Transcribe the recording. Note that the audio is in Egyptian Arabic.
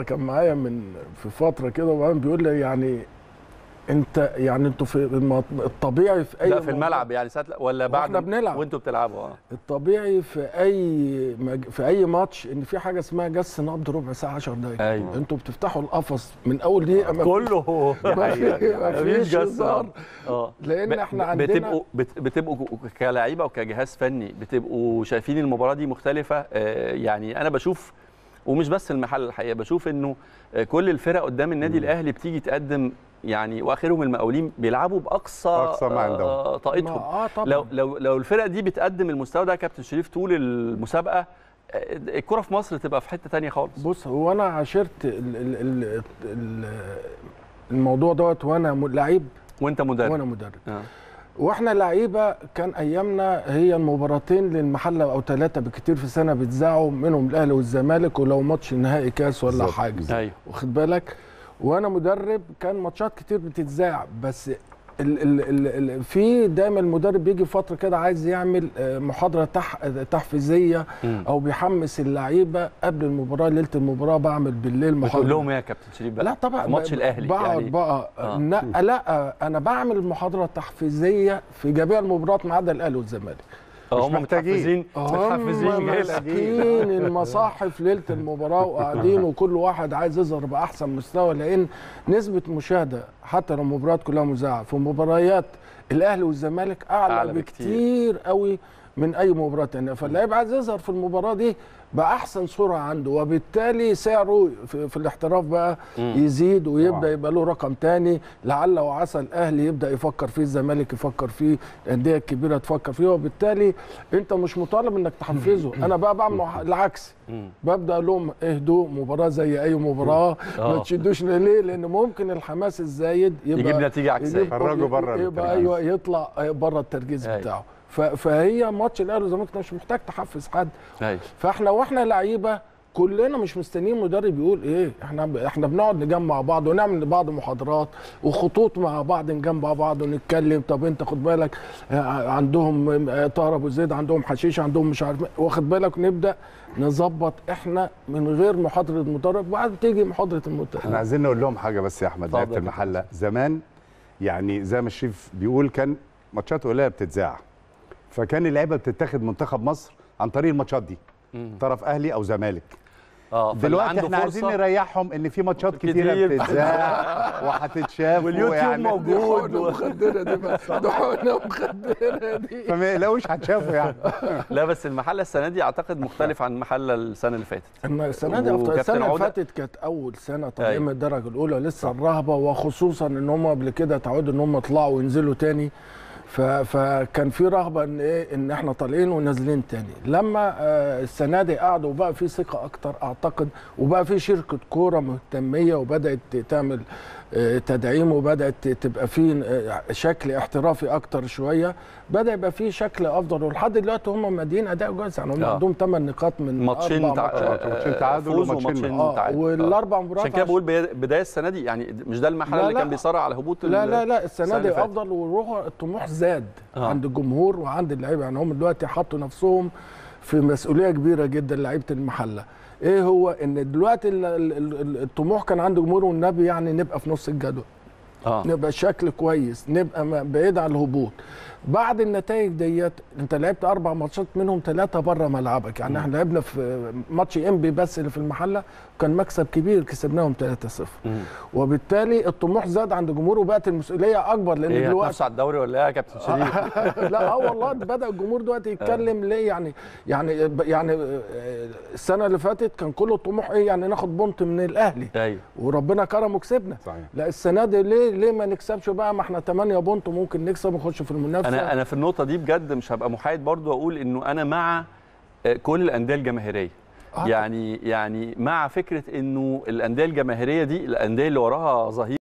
كان معايا من في فتره كده وبعدين بيقول لي يعني انت يعني انتوا في الم- الطبيعي في اي لا في موضوع- الملعب يعني ساعه ولا بعد واحنا بنلعب. وانتوا بتلعبوا اه الطبيعي في اي مج... في اي ماتش ان في حاجه اسمها جس نبض ربع ساعه 10 دقائق ايوه انتوا بتفتحوا القفص من اول دقيقه ما كله ما في- ما مفيش فيش جس هزار اه لان ب- احنا ب- عندنا بتبقوا بت- بتبقوا كلاعيبه وكجهاز فني بتبقوا شايفين المباراه دي مختلفه آه، يعني انا بشوف ومش بس المحل الحقيقه بشوف انه آه، كل الفرق قدام النادي الاهلي بتيجي تقدم يعني واخرهم المقاولين بيلعبوا باقصى أقصى ما عندهم. آه، طاقتهم اه طبعا لو لو لو الفرق دي بتقدم المستوى ده يا كابتن شريف طول المسابقه آه، الكره في مصر تبقى في حته تانية خالص بص هو انا عاشرت ال... ال... ال... ال... الموضوع دوت وانا م- لعيب وانت مدرب وانا مدرب آه. واحنا لعيبه كان ايامنا هي المباراتين للمحله او ثلاثه بكتير في سنه بيتذاعوا منهم الاهلي والزمالك ولو ماتش نهائي كاس ولا بالظبط. حاجه ايوه واخد بالك وانا مدرب كان ماتشات كتير بتتذاع بس ال ال ال ال في دايما المدرب بيجي فتره كده عايز يعمل آه، محاضره تح تحفيزيه مم. او بيحمس اللعيبه قبل المباراه ليله المباراه بعمل بالليل بتقول محاضره لهم ايه يا كابتن شريف بقى لا طبعا في ماتش ب- الاهلي بقعد يعني بقى آه. لا لا انا بعمل محاضره تحفيزيه في جميع المباريات ما عدا الاهلي والزمالك آه، مش هم محتاجين. متحفزين متحفزين هم جاي ماسكين المصاحف ليله المباراه وقاعدين وكل واحد عايز يظهر باحسن مستوى لان نسبه مشاهده حتى لو المباريات كلها مذاعه في مباريات الاهلي والزمالك اعلى, أعلى أعلى بكتير. بكتير قوي من اي مباراه ثانيه فاللاعب عايز يظهر في المباراه دي باحسن صوره عنده وبالتالي سعره في, في الاحتراف بقى مم. يزيد ويبدا طبعاً. يبقى له رقم تاني لعل وعسى الاهلي يبدا يفكر فيه الزمالك يفكر فيه الانديه الكبيره تفكر فيه وبالتالي انت مش مطالب انك تحفزه انا بقى بعمل العكس مم. ببدا اقول لهم اهدوا مباراه زي اي مباراه ما آه. تشدوش ليه لان ممكن الحماس الزايد يبقى يجيب نتيجه عكسيه يجيب- خرجوا بره يبقى التركيز. ايوه يطلع بره التركيز أيوة. بتاعه ف- فهي ماتش الاهلي والزمالك أنت مش محتاج تحفز حد ايوه فاحنا واحنا لعيبه كلنا مش مستنيين مدرب يقول ايه احنا احنا بنقعد نجمع بعض ونعمل لبعض محاضرات وخطوط مع بعض نجمع بعض ونتكلم طب انت خد بالك آه، عندهم آه، طاهر ابو زيد عندهم حشيش عندهم مش عارف إيه، واخد بالك نبدا نظبط احنا من غير محاضره المدرب وبعد تيجي محاضره احنا المدرب عايزين نقول لهم حاجه بس يا احمد اتفضل لعيبه يا المحله زمان يعني زي ما الشريف بيقول كان ماتشات قليله بتتذاع فكان اللعيبه بتتاخد منتخب مصر عن طريق الماتشات دي مم. طرف اهلي او زمالك اه فاللي دلوقتي عنده احنا عايزين فرصة نريحهم ان في ماتشات كتير كتيره بتتذاع وهتتشاف واليوتيوب ويعني- موجود و... مخدره دي بقى دحونه مخدره دي فما يقلقوش هتشافوا يعني لا بس المحله السنه دي اعتقد مختلف عن المحله السنه اللي فاتت اما السنه دي أفضل. وكابتن السنه اللي عودة- فاتت كانت اول سنه طالعين أيوة. من الدرجه الاولى لسه الرهبه وخصوصا ان هم قبل كده اتعودوا ان هم يطلعوا وينزلوا تاني ف... فكان في رهبه ان ايه ان احنا طالعين ونازلين تاني لما آه السنه دي قعدوا وبقى في ثقه اكتر اعتقد وبقى في شركه كوره مهتميه وبدات تعمل آه، تدعيم وبدات تبقى في آه، شكل احترافي اكتر شويه بدا يبقى في شكل افضل ولحد دلوقتي هم مادين اداء كويس يعني هم آه. عندهم 8 نقاط من ماتشين أربع تع... ماتشات. آه، ماتشين تعادل فوز وماتشين وماتشين اه تعادل والاربع مباريات عشان كده عش- بقول بي- بدايه السنه دي يعني مش ده المحل لا، اللي لا. كان بيصارع على هبوط لا ال- لا لا السنه السنة دي اللي فاتت. افضل والروح الطموح زاد آه. آه. عند الجمهور وعند اللعيبه يعني هم دلوقتي حطوا نفسهم في مسؤوليه كبيره جدا لعيبه المحله ايه هو ان دلوقتي ال- ال- ال- الطموح كان عند الجمهور والنبي يعني نبقى في نص الجدول اه نبقى شكل كويس نبقى م- بعيد عن الهبوط بعد النتائج ديت انت لعبت اربع ماتشات منهم ثلاثه بره ملعبك يعني احنا لعبنا في ماتش انبي بس اللي في المحله وكان مكسب كبير كسبناهم 3-0 مم. وبالتالي الطموح زاد عند الجمهور وبقت المسؤوليه اكبر لان ايه دلوقتي هتنافسوا على الدوري ولا ايه يا كابتن شريف؟ لا اه والله بدا الجمهور دلوقتي يتكلم ليه يعني يعني يعني آه، السنه اللي فاتت كان كل الطموح ايه يعني ناخد بونت من الاهلي ايوه وربنا كرم وكسبنا صحيح لا السنه دي ليه ليه ما نكسبش بقى ما احنا 8 بونت وممكن نكسب ونخش في المنافسه انا انا في النقطه دي بجد مش هبقى محايد برضو اقول انه انا مع آه، كل الانديه الجماهيريه آه. يعني يعني مع فكره انه الانديه الجماهيريه دي الانديه اللي وراها ظهير